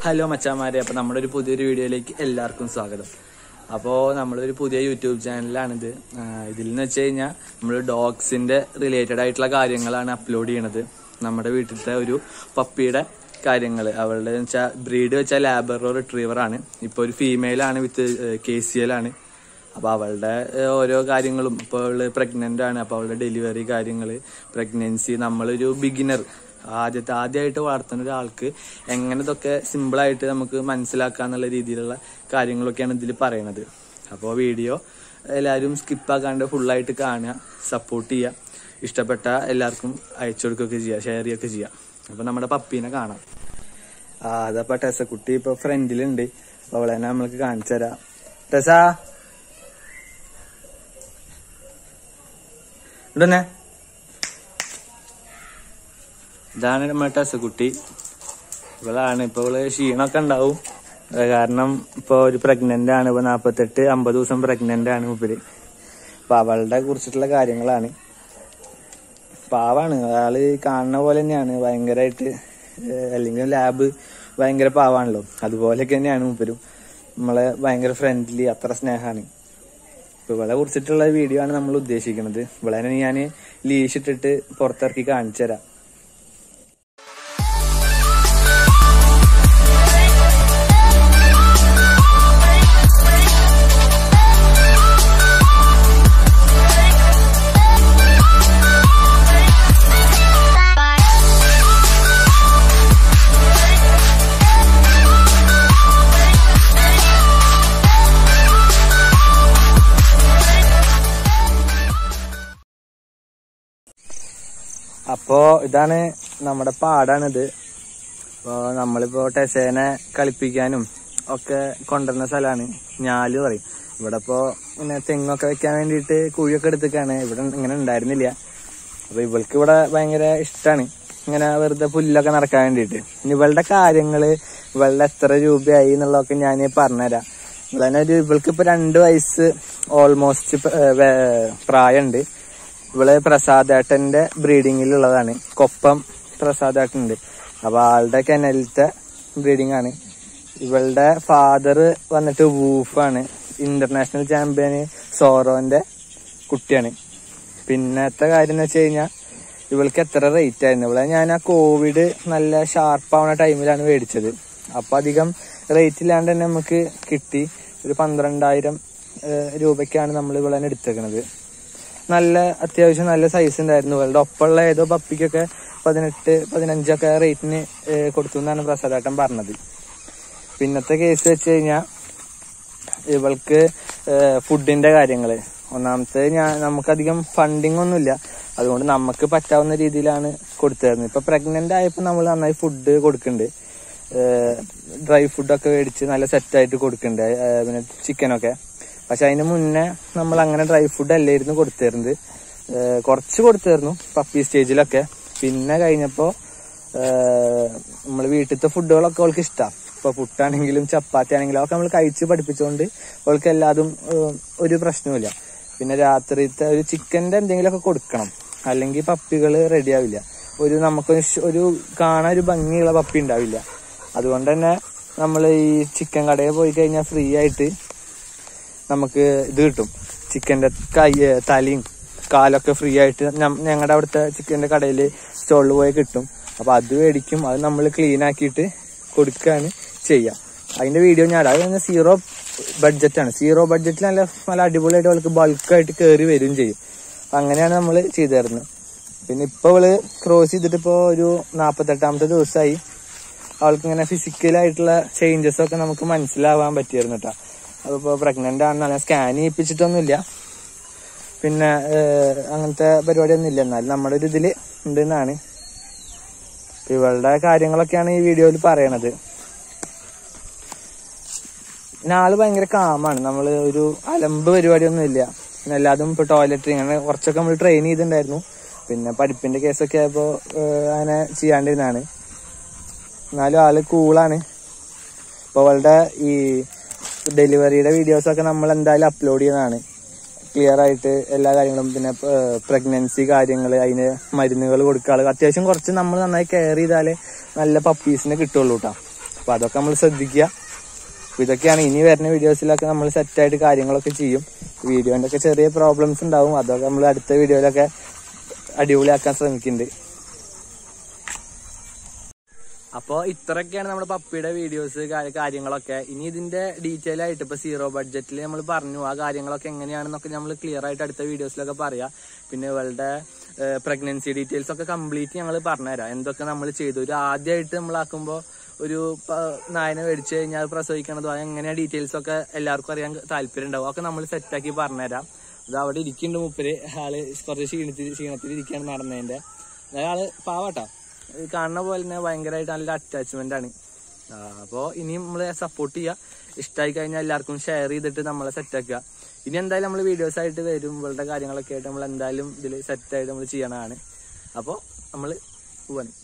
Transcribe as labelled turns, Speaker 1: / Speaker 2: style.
Speaker 1: hello മച്ചാമാരെ അപ്പോൾ നമ്മുടെ ഒരു പുതിയൊരു വീഡിയോയിലേക്ക് എല്ലാവർക്കും സ്വാഗതം അപ്പോൾ നമ്മളൊരു പുതിയ യൂട്യൂബ് ചാനലാണിത് ആഹ് ഇതിൽ എന്ന് വെച്ച് കഴിഞ്ഞാൽ നമ്മൾ ഡോഗ്സിൻ്റെ റിലേറ്റഡ് ആയിട്ടുള്ള കാര്യങ്ങളാണ് അപ്ലോഡ് ചെയ്യണത് നമ്മുടെ വീട്ടിലത്തെ ഒരു പപ്പിയുടെ കാര്യങ്ങൾ അവളുടെ വെച്ചാൽ ബ്രീഡ് വെച്ചാൽ ലാബറോ റിട്രീവർ ആണ് ഇപ്പോൾ ഒരു ഫീമെയിലാണ് വിത്ത് കെ സി എൽ ആണ് അപ്പോൾ അവളുടെ ഏഹ്, ഓരോ കാര്യങ്ങളും ഇപ്പോൾ അവള് പ്രഗ്നൻ്റ് ആണ് അപ്പോൾ അവളുടെ ഡെലിവറി കാര്യങ്ങൾ പ്രഗ്നൻസി നമ്മളൊരു ബിഗിനർ ആദ്യത്തെ ആദ്യമായിട്ട് വളർത്തുന്ന ഒരാൾക്ക് എങ്ങനെ ഇതൊക്കെ സിമ്പിളായിട്ട് നമുക്ക് മനസ്സിലാക്കാന്നുള്ള രീതിയിലുള്ള കാര്യങ്ങളൊക്കെയാണ് ഇതിൽ പറയണത് അപ്പോൾ വീഡിയോ എല്ലാവരും സ്കിപ്പാക്കാണ്ട് ഫുള്ളായിട്ട് കാണുക സപ്പോർട്ട് ചെയ്യുക ഇഷ്ടപ്പെട്ട എല്ലാവർക്കും അയച്ചു കൊടുക്കുകയൊക്കെ ചെയ്യുക ഷെയർ ചെയ്യുകയൊക്കെ ചെയ്യുക അപ്പോൾ നമ്മുടെ പപ്പീനെ കാണാം ആ അതപ്പോൾ ടെസക്കുട്ടി ഇപ്പോൾ ഫ്രണ്ടിലുണ്ട് അപ്പോൾ അവളെ തന്നെ നമ്മൾക്ക് കാണിച്ചു തരാം ടെസാ ഇടന്നെ ഇതാണ് നമ്മുടെ ടെസക്കുട്ടി ഇവളാണ് ഇപ്പൊ ഇവള് ക്ഷീണമൊക്കെ ഉണ്ടാവും അത് കാരണം ഇപ്പൊ ഒരു പ്രഗ്നന്റ് ആണ് ഇപ്പൊ നാപ്പത്തെട്ട് അമ്പത് ദിവസം പ്രഗ്നന്റ് ആണ് മുപ്പര് അപ്പൊ അവളുടെ കുറിച്ചിട്ടുള്ള കാര്യങ്ങളാണ് പാവാണ് ആള് കാണുന്ന പോലെ തന്നെയാണ് ഭയങ്കരമായിട്ട് അല്ലെങ്കിൽ ലാബ് ഭയങ്കര പാവാണല്ലോ അതുപോലെയൊക്കെ തന്നെയാണ് മുപ്പരും നമ്മളെ ഭയങ്കര ഫ്രണ്ട്ലി അത്ര സ്നേഹമാണ് ഇപ്പൊ ഇവളെ കുറിച്ചിട്ടുള്ള വീഡിയോ ആണ് നമ്മൾ ഉദ്ദേശിക്കുന്നത് ഇവളെ ഞാൻ ലീഷ് ഇട്ടിട്ട് പുറത്തിറക്കി കാണിച്ചു തരാം അപ്പോ ഇതാണ് നമ്മുടെ പാടാണിത് അപ്പോ നമ്മളിപ്പോ ടെസേനെ കളിപ്പിക്കാനും ഒക്കെ കൊണ്ടുവരുന്ന സ്ഥലമാണ് ഞാല് പറയും ഇവിടെ ഇപ്പോ ഇങ്ങനെ തെങ്ങൊക്കെ വെക്കാൻ വേണ്ടിയിട്ട് കുഴിയൊക്കെ എടുത്തേക്കാണ് ഇവിടെ ഇങ്ങനെ ഉണ്ടായിരുന്നില്ല അപ്പൊ ഇവൾക്ക് ഇവിടെ ഭയങ്കര ഇഷ്ടമാണ് ഇങ്ങനെ വെറുതെ പുല്ലൊക്കെ നടക്കാൻ വേണ്ടിയിട്ട് ഇനി ഇവളുടെ കാര്യങ്ങള് ഇവളുടെ എത്ര രൂപയായി എന്നുള്ളതൊക്കെ ഞാൻ പറഞ്ഞുതരാം ഇവളെ ഒരു ഇവൾക്ക് ഇപ്പൊ രണ്ട് വയസ്സ് ഓൾമോസ്റ്റ് പ്രായമുണ്ട് ഇവള് പ്രസാദേട്ടന്റെ ബ്രീഡിങ്ങിലുള്ളതാണ് കൊപ്പം പ്രസാദേട്ടനുണ്ട് അപ്പൊ ആളുടെ കെനലത്തെ ബ്രീഡിംഗ് ആണ് ഇവളുടെ ഫാദർ വന്നിട്ട് വൂഫാണ് ഇന്റർനാഷണൽ ചാമ്പ്യന് സോറോന്റെ കുട്ടിയാണ് പിന്നത്തെ കാര്യം എന്ന് വെച്ച് കഴിഞ്ഞാൽ ഇവൾക്ക് എത്ര റേറ്റ് ആയിരുന്നു ഇവിടെ ഞാൻ ആ കോവിഡ് നല്ല ഷാർപ്പ് ആവുന്ന ടൈമിലാണ് മേടിച്ചത് അപ്പൊ അധികം റേറ്റ് ഇല്ലാണ്ട് തന്നെ നമുക്ക് കിട്ടി ഒരു പന്ത്രണ്ടായിരം ഏഹ്, രൂപയ്ക്കാണ് നമ്മൾ ഇവിടെ എടുത്തേക്കണത് നല്ല അത്യാവശ്യം നല്ല സൈസ് ഉണ്ടായിരുന്നു ഇവളുടെ ഒപ്പമുള്ള ഏതോ പപ്പിക്കൊക്കെ പതിനെട്ട് പതിനഞ്ചൊക്കെ റേറ്റിന് കൊടുത്തു എന്നാണ് പ്രസാദേട്ടൻ പറഞ്ഞത് പിന്നത്തെ കേസ് വെച്ച് കഴിഞ്ഞാൽ ഇവൾക്ക് ഫുഡിന്റെ കാര്യങ്ങള് ഒന്നാമത്തെ ഞാൻ നമുക്കധികം ഫണ്ടിങ് ഒന്നുമില്ല അതുകൊണ്ട് നമുക്ക് പറ്റാവുന്ന രീതിയിലാണ് കൊടുത്തിരുന്നത് ഇപ്പൊ പ്രഗ്നന്റ് ആയപ്പോൾ നമ്മൾ നന്നായി ഫുഡ് കൊടുക്കുന്നുണ്ട് ഡ്രൈ ഫുഡൊക്കെ മേടിച്ച് നല്ല സെറ്റായിട്ട് കൊടുക്കുന്നുണ്ട് ഏഹ് പിന്നെ ചിക്കനൊക്കെ പക്ഷെ അതിന് മുന്നേ നമ്മൾ അങ്ങനെ ഡ്രൈ ഫുഡ് അല്ലായിരുന്നു കൊടുത്തിരുന്നത് ഏഹ് കുറച്ച് കൊടുത്തിരുന്നു പപ്പി സ്റ്റേജിലൊക്കെ പിന്നെ കഴിഞ്ഞപ്പോ നമ്മൾ വീട്ടിലത്തെ ഫുഡുകളൊക്കെ അവൾക്ക് ഇഷ്ടമാണ് ഇപ്പൊ പുട്ടാണെങ്കിലും ചപ്പാത്തി ആണെങ്കിലും ഒക്കെ നമ്മൾ കഴിച്ച് പഠിപ്പിച്ചുകൊണ്ട് അവൾക്ക് എല്ലാതും ഏഹ് ഒരു പ്രശ്നവുമില്ല പിന്നെ രാത്രിത്തെ ഒരു ചിക്കന്റെ എന്തെങ്കിലുമൊക്കെ കൊടുക്കണം അല്ലെങ്കിൽ പപ്പികൾ റെഡി ആവില്ല ഒരു നമുക്ക് ഒരു കാണാൻ ഒരു ഭംഗിയുള്ള പപ്പി ഉണ്ടാവില്ല അതുകൊണ്ട് തന്നെ നമ്മൾ ഈ ചിക്കൻ കടയിൽ പോയി കഴിഞ്ഞാൽ ഫ്രീ ആയിട്ട് നമുക്ക് ഇത് കിട്ടും ചിക്കന്റെ കൈ തലയും കാലൊക്കെ ഫ്രീ ആയിട്ട് ഞങ്ങളുടെ അവിടുത്തെ ചിക്കന്റെ കടയിൽ സ്റ്റോളിൽ പോയി കിട്ടും അപ്പൊ അത് മേടിക്കും അത് നമ്മൾ ക്ലീൻ ആക്കിയിട്ട് കൊടുക്കുകയാണ് ചെയ്യുക അതിന്റെ വീഡിയോ ഞാൻ അത് സീറോ ബഡ്ജറ്റ് ആണ് സീറോ ബഡ്ജറ്റിൽ നല്ല നല്ല അടിപൊളിയായിട്ട് അവൾക്ക് ബൾക്കായിട്ട് കയറി വരും ചെയ്യും അപ്പൊ അങ്ങനെയാണ് നമ്മൾ ചെയ്തു തരുന്നത് പിന്നെ ഇപ്പൊ അവള് ക്രോസ് ചെയ്തിട്ട് ഇപ്പോ ഒരു നാപ്പത്തെട്ടാമത്തെ ദിവസമായി അവൾക്ക് ഇങ്ങനെ ഫിസിക്കലായിട്ടുള്ള ചേഞ്ചസ് ഒക്കെ നമുക്ക് മനസ്സിലാവാൻ പറ്റിയിരുന്നു കേട്ടോ അതിപ്പോ പ്രഗ്നന്റ് ആണെന്നാണ് സ്കാൻ ചെയ്യിപ്പിച്ചിട്ടൊന്നുമില്ല പിന്നെ ഏഹ്, അങ്ങനത്തെ പരിപാടിയൊന്നും ഇല്ല എന്നാലും നമ്മുടെ ഒരു ഇതില് ഉണ്ടെന്നാണ് ഇവളുടെ കാര്യങ്ങളൊക്കെയാണ് ഈ വീഡിയോയിൽ പറയണത് പിന്നെ ആള് ഭയങ്കര കാമാണ് നമ്മള് ഒരു അലമ്പ് പരിപാടിയൊന്നും ഇല്ല പിന്നെ എല്ലാതും ഇപ്പൊ ടോയ്ലറ്റ് അങ്ങനെ കുറച്ചൊക്കെ നമ്മൾ ട്രെയിൻ ചെയ്തിട്ടുണ്ടായിരുന്നു പിന്നെ പഠിപ്പിന്റെ കേസൊക്കെ ആയപ്പോ ഏഹ്, അങ്ങനെ ചെയ്യാണ്ടിരുന്നാണ് എന്നാലും ആള് കൂളാണ് ഇപ്പൊ അവളുടെ ഈ ഡെലിവറിയുടെ വീഡിയോസ് ഒക്കെ നമ്മൾ എന്തായാലും അപ്ലോഡ് ചെയ്യുന്നതാണ് ക്ലിയർ ആയിട്ട് എല്ലാ കാര്യങ്ങളും പിന്നെ പ്രഗ്നൻസി കാര്യങ്ങൾ അതിന് മരുന്നുകൾ കൊടുക്കാള് അത്യാവശ്യം കുറച്ച് നമ്മൾ നന്നായി കെയർ ചെയ്താലേ നല്ല പപ്പീസിനെ കിട്ടുള്ളൂ കേട്ടോ അപ്പൊ അതൊക്കെ നമ്മൾ ശ്രദ്ധിക്കുക അപ്പൊ ഇതൊക്കെയാണ് ഇനി വരുന്ന വീഡിയോസിലൊക്കെ നമ്മൾ സെറ്റായിട്ട് കാര്യങ്ങളൊക്കെ ചെയ്യും വീഡിയോന്റെ ഒക്കെ ചെറിയ പ്രോബ്ലംസ് ഉണ്ടാവും അതൊക്കെ നമ്മൾ അടുത്ത വീഡിയോയിലൊക്കെ അടിപൊളിയാക്കാൻ ശ്രമിക്കുന്നുണ്ട് അപ്പോൾ ഇത്രയൊക്കെയാണ് നമ്മുടെ പപ്പിയുടെ വീഡിയോസ് കാര്യങ്ങളൊക്കെ ഇനി ഇതിന്റെ ഡീറ്റെയിൽ ആയിട്ട് ഇപ്പൊ സീറോ ബഡ്ജറ്റിൽ നമ്മൾ പറഞ്ഞു ആ കാര്യങ്ങളൊക്കെ എങ്ങനെയാണെന്നൊക്കെ നമ്മൾ ക്ലിയർ ആയിട്ട് അടുത്ത വീഡിയോസിലൊക്കെ പറയാം പിന്നെ ഇവളുടെ പ്രഗ്നൻസി ഡീറ്റെയിൽസ് ഒക്കെ കംപ്ലീറ്റ് ഞങ്ങൾ പറഞ്ഞുതരാം എന്തൊക്കെ നമ്മൾ ചെയ്തു ഒരു ആദ്യമായിട്ട് നമ്മളാക്കുമ്പോൾ ഒരു പ- നായനെ മേടിച്ചു കഴിഞ്ഞാൽ പ്രസവിക്കണതോ എങ്ങനെയാ ഡീറ്റെയിൽസ് ഒക്കെ എല്ലാവർക്കും അറിയാൻ താല്പര്യം ഉണ്ടാവും ഒക്കെ നമ്മൾ സെറ്റാക്കി പറഞ്ഞുതരാം അത് അവിടെ ഇരിക്കുന്നുണ്ട് മൂപ്പര് ആള് കുറച്ച് ക്ഷീണത്തിൽ ക്ഷീണത്തിൽ ഇരിക്കുകയാണ് നടന്നതിന്റെ അയാള് പാവട്ടാ ഇത് കാണുന്ന പോലെ തന്നെ ഭയങ്കരമായിട്ട് നല്ല അറ്റാച്ച്മെന്റ് ആണ് അപ്പോൾ ഇനിയും നമ്മൾ സപ്പോർട്ട് ചെയ്യുക ഇഷ്ടമായി കഴിഞ്ഞാൽ എല്ലാവർക്കും ഷെയർ ചെയ്തിട്ട് നമ്മളെ സെറ്റാക്കുക ഇനി എന്തായാലും നമ്മൾ വീഡിയോസ് ആയിട്ട് വരും ഇവളുടെ കാര്യങ്ങളൊക്കെ ആയിട്ട് നമ്മൾ എന്തായാലും ഇതിൽ സെറ്റായിട്ട് നമ്മൾ ചെയ്യണതാണ് അപ്പോൾ നമ്മൾ പോവാണ്